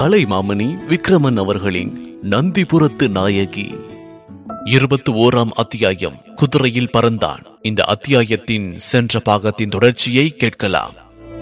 கலைமாமணி விக்ரமன் அவர்களின் நந்திபுரத்து நாயகி இருபத்தி ஓராம் அத்தியாயம் குதிரையில் பறந்தான் இந்த அத்தியாயத்தின் சென்ற பாகத்தின் தொடர்ச்சியை கேட்கலாம்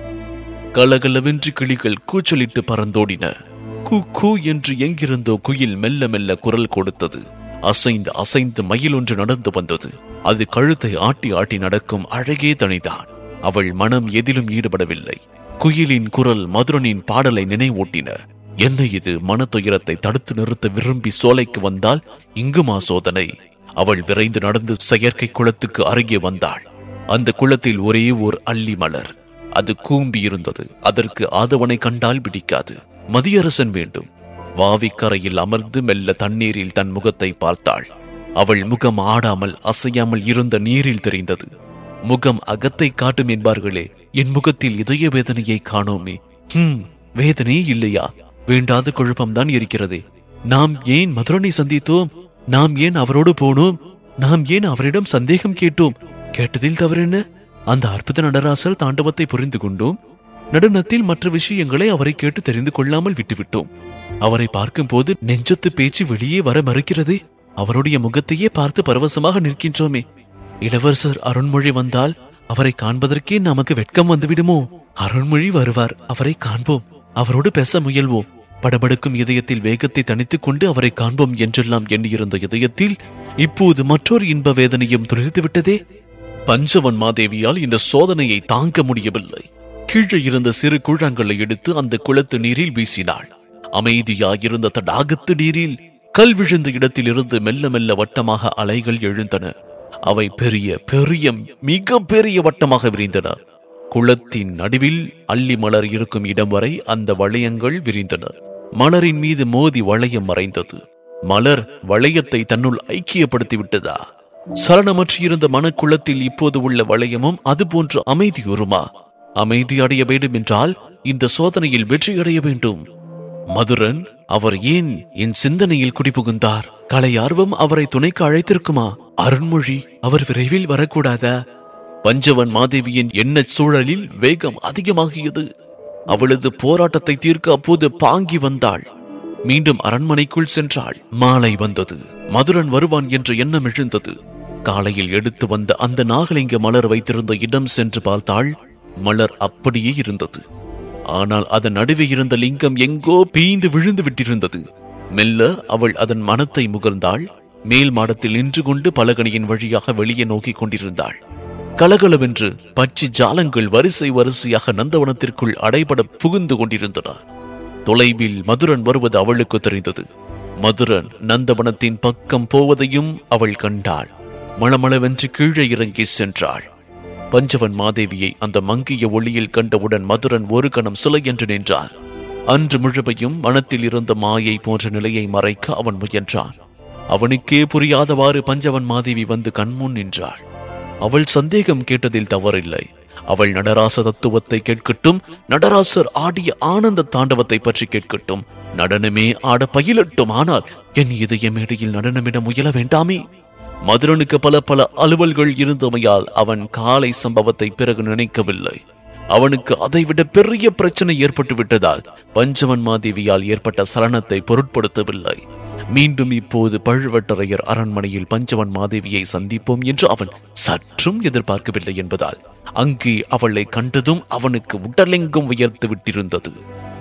கலகலவென்று கிளிகள் கூச்சலிட்டு பறந்தோடின கூ கூ என்று எங்கிருந்தோ குயில் மெல்ல மெல்ல குரல் கொடுத்தது அசைந்து அசைந்து மயில் ஒன்று நடந்து வந்தது அது கழுத்தை ஆட்டி ஆட்டி நடக்கும் அழகே தனிதான் அவள் மனம் எதிலும் ஈடுபடவில்லை குயிலின் குரல் மதுரனின் பாடலை நினைவூட்டின என்ன இது மனத்துயரத்தை தடுத்து நிறுத்த விரும்பி சோலைக்கு வந்தால் இங்குமா சோதனை அவள் விரைந்து நடந்து செயற்கை குளத்துக்கு அருகே வந்தாள் அந்த குளத்தில் ஒரே ஓர் அள்ளி மலர் அது கூம்பி இருந்தது அதற்கு ஆதவனை கண்டால் பிடிக்காது மதியரசன் வேண்டும் வாவிக்கரையில் அமர்ந்து மெல்ல தண்ணீரில் தன் முகத்தை பார்த்தாள் அவள் முகம் ஆடாமல் அசையாமல் இருந்த நீரில் தெரிந்தது முகம் அகத்தை காட்டும் என்பார்களே என் முகத்தில் இதய வேதனையை காணோமே ஹம் வேதனையே இல்லையா வேண்டாத குழப்பம்தான் இருக்கிறதே நாம் ஏன் மதுரனை சந்தித்தோம் நாம் ஏன் அவரோடு போனோம் நாம் ஏன் அவரிடம் சந்தேகம் கேட்டோம் கேட்டதில் தவறென்ன அந்த அற்புத நடராசர் தாண்டவத்தை புரிந்து கொண்டோம் நடுனத்தில் மற்ற விஷயங்களை அவரை கேட்டு தெரிந்து கொள்ளாமல் விட்டுவிட்டோம் அவரை பார்க்கும் போது நெஞ்சத்து பேச்சு வெளியே வர மறுக்கிறதே அவருடைய முகத்தையே பார்த்து பரவசமாக நிற்கின்றோமே இளவரசர் அருண்மொழி வந்தால் அவரை காண்பதற்கே நமக்கு வெட்கம் வந்துவிடுமோ அருண்மொழி வருவார் அவரை காண்போம் அவரோடு பேச முயல்வோம் படபடுக்கும் இதயத்தில் வேகத்தை தணித்துக் கொண்டு அவரை காண்போம் என்றெல்லாம் எண்ணியிருந்த இதயத்தில் இப்போது மற்றொரு இன்ப வேதனையும் துளிர்த்து விட்டதே பஞ்சவன் மாதேவியால் இந்த சோதனையை தாங்க முடியவில்லை கீழே இருந்த சிறு கூழாங்கல்லை எடுத்து அந்த குளத்து நீரில் வீசினாள் அமைதியாயிருந்த தடாகத்து நீரில் கல் விழுந்த இடத்திலிருந்து மெல்ல மெல்ல வட்டமாக அலைகள் எழுந்தன அவை பெரிய பெரிய மிக பெரிய வட்டமாக விரிந்தன குளத்தின் நடுவில் அள்ளி மலர் இருக்கும் இடம் வரை அந்த வளையங்கள் விரிந்தன மலரின் மீது மோதி வளையம் மறைந்தது மலர் வளையத்தை தன்னுள் ஐக்கியப்படுத்தி விட்டதா சலனமற்று இருந்த மனக்குளத்தில் இப்போது உள்ள வளையமும் அதுபோன்று அமைதியுறுமா அமைதி அடைய வேண்டும் என்றால் இந்த சோதனையில் வெற்றி அடைய வேண்டும் மதுரன் அவர் ஏன் என் சிந்தனையில் குடிபுகுந்தார் கலை ஆர்வம் அவரை துணைக்கு அழைத்திருக்குமா அருண்மொழி அவர் விரைவில் வரக்கூடாதா பஞ்சவன் மாதேவியின் எண்ணச் சூழலில் வேகம் அதிகமாகியது அவளது போராட்டத்தை தீர்க்க அப்போது பாங்கி வந்தாள் மீண்டும் அரண்மனைக்குள் சென்றாள் மாலை வந்தது மதுரன் வருவான் என்ற எண்ணம் எழுந்தது காலையில் எடுத்து வந்த அந்த நாகலிங்க மலர் வைத்திருந்த இடம் சென்று பார்த்தாள் மலர் அப்படியே இருந்தது ஆனால் அதன் நடுவே இருந்த லிங்கம் எங்கோ பீந்து விழுந்து விட்டிருந்தது மெல்ல அவள் அதன் மனத்தை முகர்ந்தாள் மேல் மாடத்தில் நின்று கொண்டு பலகணியின் வழியாக வெளியே நோக்கிக் கொண்டிருந்தாள் கலகலவென்று பச்சை ஜாலங்கள் வரிசை வரிசையாக நந்தவனத்திற்குள் அடைபட புகுந்து கொண்டிருந்தன தொலைவில் மதுரன் வருவது அவளுக்கு தெரிந்தது மதுரன் நந்தவனத்தின் பக்கம் போவதையும் அவள் கண்டாள் மளமளவென்று கீழே இறங்கி சென்றாள் பஞ்சவன் மாதேவியை அந்த மங்கிய ஒளியில் கண்டவுடன் மதுரன் ஒரு கணம் சிலை என்று நின்றான் அன்று முழுமையும் மனத்தில் இருந்த மாயை போன்ற நிலையை மறைக்க அவன் முயன்றான் அவனுக்கே புரியாதவாறு பஞ்சவன் மாதேவி வந்து கண்முன் நின்றாள் அவள் சந்தேகம் கேட்டதில் தவறில்லை அவள் நடராச தத்துவத்தை கேட்கட்டும் நடராசர் ஆடிய ஆனந்த தாண்டவத்தை பற்றி கேட்கட்டும் நடனமே ஆட பயிலட்டும் ஆனால் என் இதய மேடையில் நடனமிட முயல வேண்டாமே மதுரனுக்கு பல பல அலுவல்கள் இருந்தமையால் அவன் காலை சம்பவத்தை பிறகு நினைக்கவில்லை அவனுக்கு அதைவிட பெரிய பிரச்சனை ஏற்பட்டு விட்டதால் பஞ்சவன் மாதேவியால் ஏற்பட்ட சலனத்தை பொருட்படுத்தவில்லை மீண்டும் இப்போது பழுவட்டரையர் அரண்மனையில் பஞ்சவன் மாதேவியை சந்திப்போம் என்று அவன் சற்றும் எதிர்பார்க்கவில்லை என்பதால் அங்கே அவளை கண்டதும் அவனுக்கு உடலெங்கும் உயர்த்து விட்டிருந்தது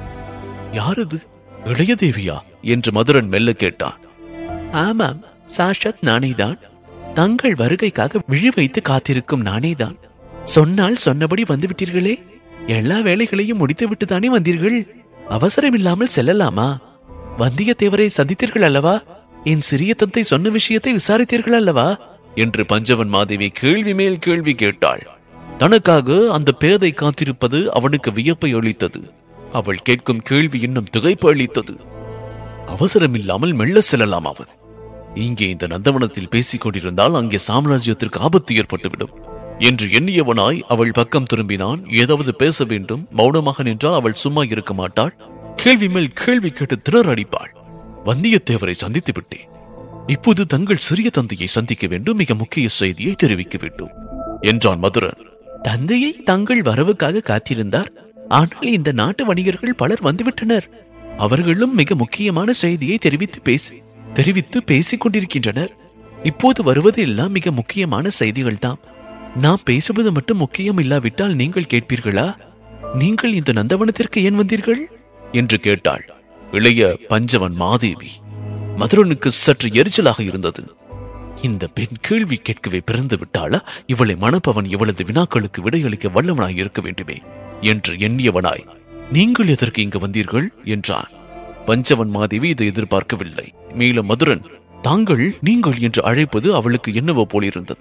யாரது இளையதேவியா என்று மதுரன் மெல்ல கேட்டான் ஆமாம் சாஷத் நானேதான் தங்கள் வருகைக்காக விழி வைத்து காத்திருக்கும் நானேதான் சொன்னால் சொன்னபடி வந்து விட்டீர்களே எல்லா வேலைகளையும் முடித்துவிட்டு தானே வந்தீர்கள் அவசரமில்லாமல் செல்லலாமா வந்தியத்தேவரை சந்தித்தீர்கள் அல்லவா என் சிறிய தந்தை சொன்ன விஷயத்தை விசாரித்தீர்கள் அல்லவா என்று பஞ்சவன் மாதேவி கேள்வி மேல் கேள்வி கேட்டாள் தனக்காக அந்த பேதை காத்திருப்பது அவனுக்கு வியப்பை அளித்தது அவள் கேட்கும் கேள்வி இன்னும் திகைப்பு அளித்தது அவசரமில்லாமல் மெல்ல செல்லலாமாவது இங்கே இந்த நந்தவனத்தில் பேசிக் கொண்டிருந்தால் அங்கே சாம்ராஜ்யத்திற்கு ஆபத்து ஏற்பட்டுவிடும் என்று எண்ணியவனாய் அவள் பக்கம் திரும்பினான் ஏதாவது பேச வேண்டும் மௌனமாக நின்றால் அவள் சும்மா இருக்க மாட்டாள் கேள்வி மேல் கேள்வி கேட்டு திணற அடிப்பாள் வந்தியத்தேவரை சந்தித்து விட்டேன் இப்போது தங்கள் சிறிய தந்தையை சந்திக்க வேண்டும் மிக முக்கிய செய்தியை தெரிவிக்க வேண்டும் என்றான் மதுரன் தந்தையை தங்கள் வரவுக்காக காத்திருந்தார் ஆனால் இந்த நாட்டு வணிகர்கள் பலர் வந்துவிட்டனர் அவர்களும் மிக முக்கியமான செய்தியை தெரிவித்து பேசி தெரிவித்து பேசிக் கொண்டிருக்கின்றனர் இப்போது வருவது எல்லாம் மிக முக்கியமான செய்திகள் தான் நாம் பேசுவது மட்டும் முக்கியம் இல்லாவிட்டால் நீங்கள் கேட்பீர்களா நீங்கள் இந்த நந்தவனத்திற்கு ஏன் வந்தீர்கள் என்று கேட்டாள் இளைய பஞ்சவன் மாதேவி மதுரனுக்கு சற்று எரிச்சலாக இருந்தது இந்த பெண் கேள்வி கேட்கவே பிறந்து விட்டாளா இவளை மணப்பவன் இவளது வினாக்களுக்கு விடையளிக்க வல்லவனாய் இருக்க வேண்டுமே என்று எண்ணியவனாய் நீங்கள் எதற்கு இங்கு வந்தீர்கள் என்றான் பஞ்சவன் மாதேவி இதை எதிர்பார்க்கவில்லை மேலும் மதுரன் தாங்கள் நீங்கள் என்று அழைப்பது அவளுக்கு என்னவோ போலிருந்தது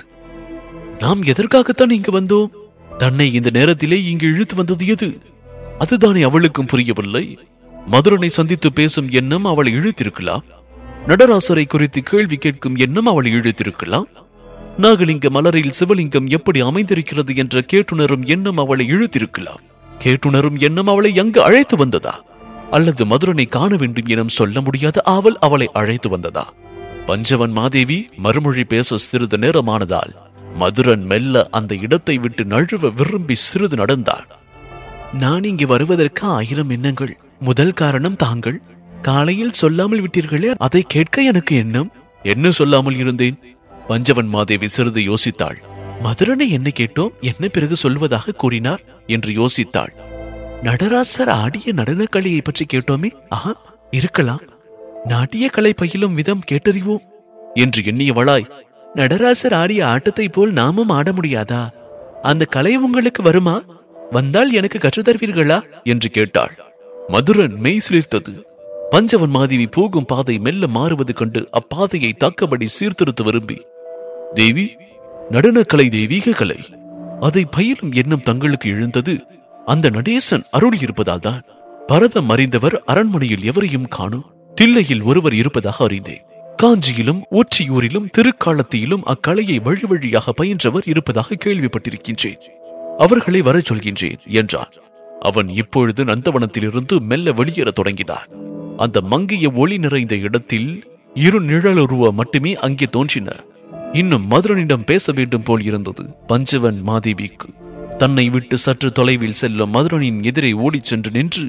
நாம் எதற்காகத்தான் இங்கு வந்தோம் தன்னை இந்த நேரத்திலே இங்கு இழுத்து வந்தது எது அதுதானே அவளுக்கும் புரியவில்லை மதுரனை சந்தித்து பேசும் எண்ணம் அவளை இழுத்திருக்கலாம் நடராசரை குறித்து கேள்வி கேட்கும் எண்ணம் அவளை இழுத்திருக்கலாம் நாகலிங்க மலரில் சிவலிங்கம் எப்படி அமைந்திருக்கிறது என்ற கேட்டுணரும் எண்ணம் அவளை இழுத்திருக்கலாம் கேட்டுணரும் எண்ணம் அவளை எங்கு அழைத்து வந்ததா அல்லது மதுரனை காண வேண்டும் எனும் சொல்ல முடியாத ஆவல் அவளை அழைத்து வந்ததா பஞ்சவன் மாதேவி மறுமொழி பேச சிறிது நேரமானதால் மதுரன் மெல்ல அந்த இடத்தை விட்டு நழுவ விரும்பி சிறிது நடந்தான் நான் இங்கு வருவதற்கு ஆயிரம் எண்ணங்கள் முதல் காரணம் தாங்கள் காலையில் சொல்லாமல் விட்டீர்களே அதை கேட்க எனக்கு எண்ணம் என்ன சொல்லாமல் இருந்தேன் பஞ்சவன் மாதேவி சிறிது யோசித்தாள் மதுரனை என்ன கேட்டோம் என்ன பிறகு சொல்வதாக கூறினார் என்று யோசித்தாள் நடராசர் ஆடிய நடனக் கலையை பற்றி கேட்டோமே ஆஹா இருக்கலாம் நாட்டிய கலை பயிலும் விதம் கேட்டறிவோம் என்று எண்ணியவளாய் நடராசர் ஆடிய ஆட்டத்தை போல் நாமும் ஆட முடியாதா அந்த கலை உங்களுக்கு வருமா வந்தால் எனக்கு கற்றுத் தருவீர்களா என்று கேட்டாள் மதுரன் மெய் சிலிர்த்தது பஞ்சவன் மாதேவி போகும் பாதை மெல்ல மாறுவது கண்டு அப்பாதையை தக்கபடி சீர்திருத்த விரும்பி தேவி நடனக்கலை தெய்வீக கலை அதை பயிலும் எண்ணம் தங்களுக்கு எழுந்தது அந்த நடேசன் அருள் இருப்பதால் தான் பரதம் அறிந்தவர் அரண்மனையில் எவரையும் காணும் தில்லையில் ஒருவர் இருப்பதாக அறிந்தேன் காஞ்சியிலும் ஒற்றியூரிலும் திருக்காலத்தியிலும் அக்கலையை வழி வழியாக பயின்றவர் இருப்பதாக கேள்விப்பட்டிருக்கின்றேன் அவர்களை வரச் சொல்கின்றேன் என்றான் அவன் இப்பொழுது நந்தவனத்திலிருந்து மெல்ல வெளியேறத் தொடங்கினான் அந்த மங்கிய ஒளி நிறைந்த இடத்தில் இரு நிழலுருவ மட்டுமே அங்கே தோன்றின இன்னும் மதுரனிடம் பேச வேண்டும் போல் இருந்தது பஞ்சவன் மாதேவிக்கு தன்னை விட்டு சற்று தொலைவில் செல்லும் மதுரனின் எதிரே ஓடிச் சென்று நின்று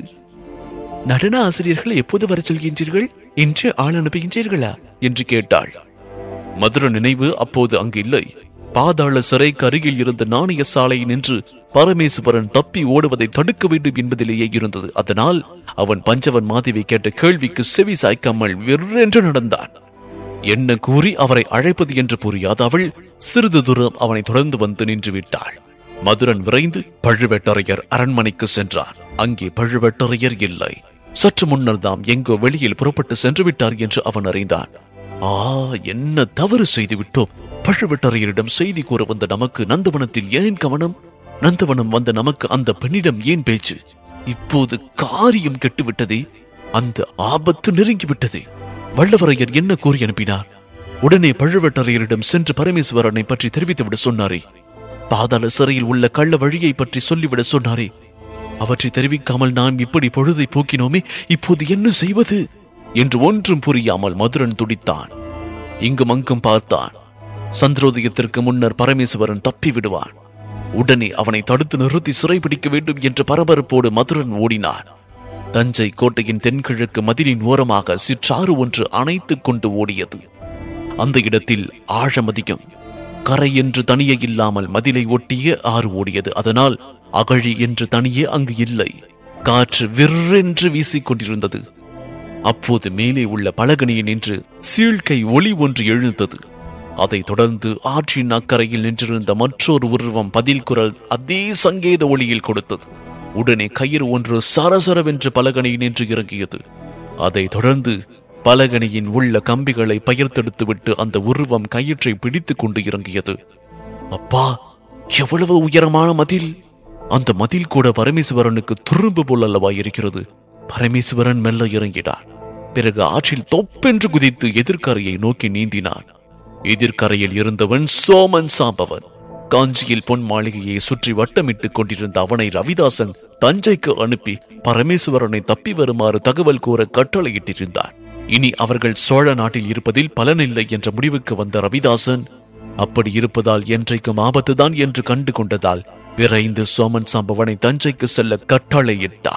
நடன ஆசிரியர்கள் எப்போது வரச் சொல்கின்றீர்கள் இன்று ஆள் அனுப்புகின்றீர்களா என்று கேட்டாள் மதுர நினைவு அப்போது அங்கு இல்லை பாதாள சிறைக்கு அருகில் இருந்த நாணய சாலை நின்று பரமேசுவரன் தப்பி ஓடுவதை தடுக்க வேண்டும் என்பதிலேயே இருந்தது அதனால் அவன் பஞ்சவன் மாதேவி கேட்ட கேள்விக்கு செவி சாய்க்காமல் வெறென்று நடந்தான் என்ன கூறி அவரை அழைப்பது என்று புரியாத அவள் சிறிது தூரம் அவனை தொடர்ந்து வந்து நின்று விட்டாள் மதுரன் விரைந்து பழுவேட்டரையர் அரண்மனைக்கு சென்றான் அங்கே பழுவேட்டரையர் இல்லை சற்று முன்னர் தாம் எங்கோ வெளியில் புறப்பட்டு சென்று விட்டார் என்று அவன் அறிந்தான் ஆ என்ன தவறு செய்து விட்டோம் பழுவேட்டரையரிடம் செய்தி கூற வந்த நமக்கு நந்தவனத்தில் ஏன் கவனம் நந்தவனம் வந்த நமக்கு அந்த பெண்ணிடம் ஏன் பேச்சு இப்போது காரியம் கெட்டுவிட்டதே அந்த ஆபத்து நெருங்கிவிட்டதே வல்லவரையர் என்ன கூறி அனுப்பினார் உடனே பழுவேட்டரையரிடம் சென்று பரமேஸ்வரனை பற்றி தெரிவித்துவிட சொன்னாரே பாதாள சிறையில் உள்ள கள்ள வழியை பற்றி சொல்லிவிட சொன்னாரே அவற்றை தெரிவிக்காமல் நாம் இப்படி பொழுதை போக்கினோமே இப்போது என்ன செய்வது என்று ஒன்றும் புரியாமல் மதுரன் துடித்தான் இங்கும் அங்கும் பார்த்தான் சந்திரோதயத்திற்கு முன்னர் பரமேஸ்வரன் தப்பி விடுவான் உடனே அவனை தடுத்து நிறுத்தி சிறைபிடிக்க வேண்டும் என்ற பரபரப்போடு மதுரன் ஓடினான் தஞ்சை கோட்டையின் தென்கிழக்கு மதிலின் ஓரமாக சிற்றாறு ஒன்று அணைத்துக் கொண்டு ஓடியது அந்த இடத்தில் ஆழமதியம் கரை என்று தனியே இல்லாமல் மதிலை ஒட்டிய ஆறு ஓடியது அதனால் அகழி என்று தனியே அங்கு இல்லை காற்று விற்றென்று வீசிக் கொண்டிருந்தது அப்போது மேலே உள்ள பலகனியில் நின்று சீழ்கை ஒளி ஒன்று எழுந்தது அதைத் தொடர்ந்து ஆற்றின் அக்கறையில் நின்றிருந்த மற்றொரு உருவம் பதில் குரல் அதே சங்கேத ஒளியில் கொடுத்தது உடனே கயிறு ஒன்று சரசரவென்று பலகனியில் நின்று இறங்கியது அதைத் தொடர்ந்து பலகனியின் உள்ள கம்பிகளை பயிர்த்தெடுத்துவிட்டு அந்த உருவம் கயிற்றை பிடித்துக் கொண்டு இறங்கியது அப்பா எவ்வளவு உயரமான மதில் அந்த மதில் கூட பரமேஸ்வரனுக்கு துரும்பு போல் அல்லவா இருக்கிறது பரமேஸ்வரன் மெல்ல இறங்கினார் பிறகு ஆற்றில் தொப்பென்று குதித்து எதிர்க்கரையை நோக்கி நீந்தினான் எதிர்க்கரையில் இருந்தவன் சோமன் சாம்பவன் காஞ்சியில் பொன் மாளிகையை சுற்றி வட்டமிட்டுக் கொண்டிருந்த அவனை ரவிதாசன் தஞ்சைக்கு அனுப்பி பரமேஸ்வரனை தப்பி வருமாறு தகவல் கூற கட்டளையிட்டிருந்தார் இனி அவர்கள் சோழ நாட்டில் இருப்பதில் பலனில்லை என்ற முடிவுக்கு வந்த ரவிதாசன் அப்படி இருப்பதால் என்றைக்கும் ஆபத்துதான் என்று கண்டு கொண்டதால் விரைந்து சோமன் சாம்பவனை தஞ்சைக்கு செல்ல கட்டளையிட்டான்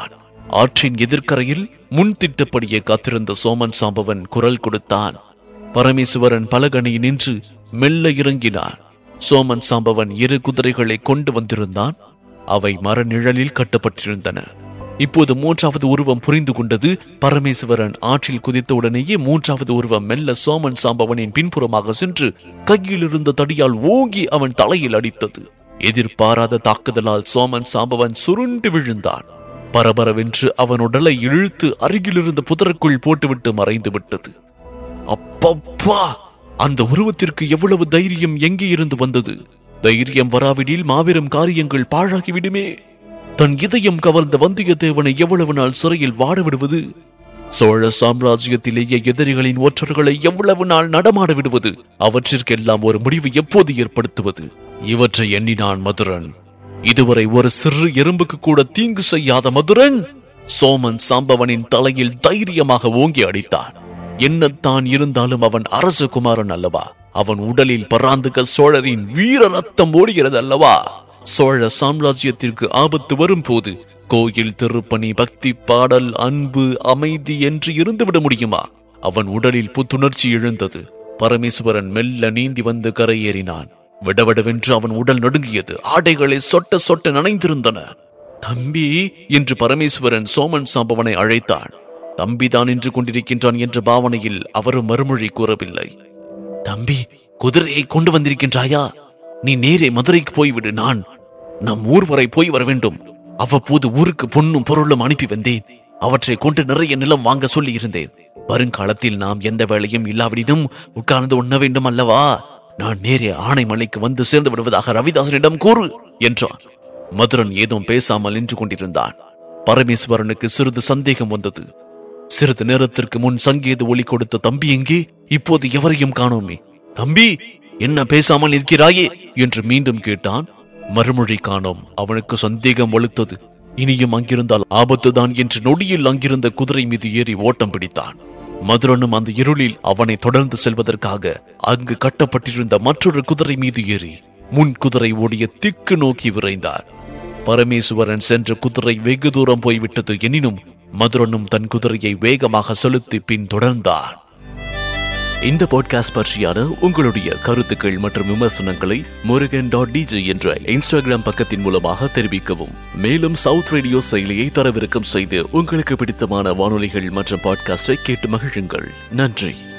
ஆற்றின் எதிர்க்கரையில் முன்திட்டப்படியே காத்திருந்த சோமன் சாம்பவன் குரல் கொடுத்தான் பரமேசுவரன் பலகணி நின்று மெல்ல இறங்கினான் சோமன் சாம்பவன் இரு குதிரைகளை கொண்டு வந்திருந்தான் அவை மரநிழலில் கட்டப்பட்டிருந்தன இப்போது மூன்றாவது உருவம் புரிந்து கொண்டது பரமேஸ்வரன் ஆற்றில் குதித்த உடனேயே மூன்றாவது உருவம் மெல்ல சோமன் சாம்பவனின் பின்புறமாக சென்று கையில் இருந்த தடியால் ஓங்கி அவன் தலையில் அடித்தது எதிர்பாராத தாக்குதலால் சோமன் சாம்பவன் சுருண்டு விழுந்தான் பரபரவென்று அவன் உடலை இழுத்து அருகிலிருந்த புதருக்குள் போட்டுவிட்டு மறைந்து விட்டது அப்பப்பா அந்த உருவத்திற்கு எவ்வளவு தைரியம் எங்கே இருந்து வந்தது தைரியம் வராவிடில் மாபெரும் காரியங்கள் பாழாகிவிடுமே தன் இதயம் கவர்ந்த வந்தியத்தேவனை எவ்வளவு நாள் சிறையில் வாட விடுவது சோழ சாம்ராஜ்யத்திலேயே எதிரிகளின் ஒற்றர்களை எவ்வளவு நாள் நடமாட விடுவது அவற்றிற்கெல்லாம் ஒரு முடிவு எப்போது ஏற்படுத்துவது இவற்றை எண்ணினான் மதுரன் இதுவரை ஒரு சிறு எறும்புக்கு கூட தீங்கு செய்யாத மதுரன் சோமன் சாம்பவனின் தலையில் தைரியமாக ஓங்கி அடித்தான் என்னத்தான் இருந்தாலும் அவன் அரசகுமாரன் அல்லவா அவன் உடலில் பராந்துக சோழரின் வீர ரத்தம் ஓடுகிறது அல்லவா சோழ சாம்ராஜ்யத்திற்கு ஆபத்து வரும்போது கோயில் திருப்பணி பக்தி பாடல் அன்பு அமைதி என்று இருந்துவிட முடியுமா அவன் உடலில் புத்துணர்ச்சி எழுந்தது பரமேஸ்வரன் மெல்ல நீந்தி வந்து கரையேறினான் விடவிடவென்று அவன் உடல் நடுங்கியது ஆடைகளை சொட்ட சொட்ட நனைந்திருந்தன தம்பி என்று பரமேஸ்வரன் சோமன் சாம்பவனை அழைத்தான் தம்பிதான் நின்று கொண்டிருக்கின்றான் என்ற பாவனையில் அவரும் மறுமொழி கூறவில்லை தம்பி குதிரையை கொண்டு வந்திருக்கின்றாயா நீ நேரே மதுரைக்கு போய்விடு நான் நம் ஊர் வரை போய் வர வேண்டும் அவ்வப்போது ஊருக்கு பொன்னும் பொருளும் அனுப்பி வந்தேன் அவற்றை கொண்டு நிறைய நிலம் வாங்க சொல்லி இருந்தேன் வருங்காலத்தில் நாம் எந்த வேலையும் இல்லாவிடினும் உட்கார்ந்து உண்ண வேண்டும் அல்லவா நான் நேரே ஆனைமலைக்கு வந்து சேர்ந்து விடுவதாக ரவிதாசனிடம் கூறு என்றான் மதுரன் ஏதும் பேசாமல் நின்று கொண்டிருந்தான் பரமேஸ்வரனுக்கு சிறிது சந்தேகம் வந்தது சிறிது நேரத்திற்கு முன் சங்கீத ஒலி கொடுத்த தம்பி எங்கே இப்போது எவரையும் காணோமே தம்பி என்ன பேசாமல் இருக்கிறாயே என்று மீண்டும் கேட்டான் மறுமொழி காணோம் அவனுக்கு சந்தேகம் வலுத்தது இனியும் அங்கிருந்தால் ஆபத்துதான் என்று நொடியில் அங்கிருந்த குதிரை மீது ஏறி ஓட்டம் பிடித்தான் மதுரனும் அந்த இருளில் அவனை தொடர்ந்து செல்வதற்காக அங்கு கட்டப்பட்டிருந்த மற்றொரு குதிரை மீது ஏறி முன் குதிரை ஓடிய திக்கு நோக்கி விரைந்தார் பரமேசுவரன் சென்ற குதிரை வெகு தூரம் போய்விட்டது எனினும் மதுரனும் தன் குதிரையை வேகமாக செலுத்தி பின் தொடர்ந்தான் இந்த பாட்காஸ்ட் பற்றியான உங்களுடைய கருத்துக்கள் மற்றும் விமர்சனங்களை முருகன் டாட் டிஜே என்ற இன்ஸ்டாகிராம் பக்கத்தின் மூலமாக தெரிவிக்கவும் மேலும் சவுத் ரேடியோ செயலியை தரவிறக்கம் செய்து உங்களுக்கு பிடித்தமான வானொலிகள் மற்றும் பாட்காஸ்டை கேட்டு மகிழுங்கள் நன்றி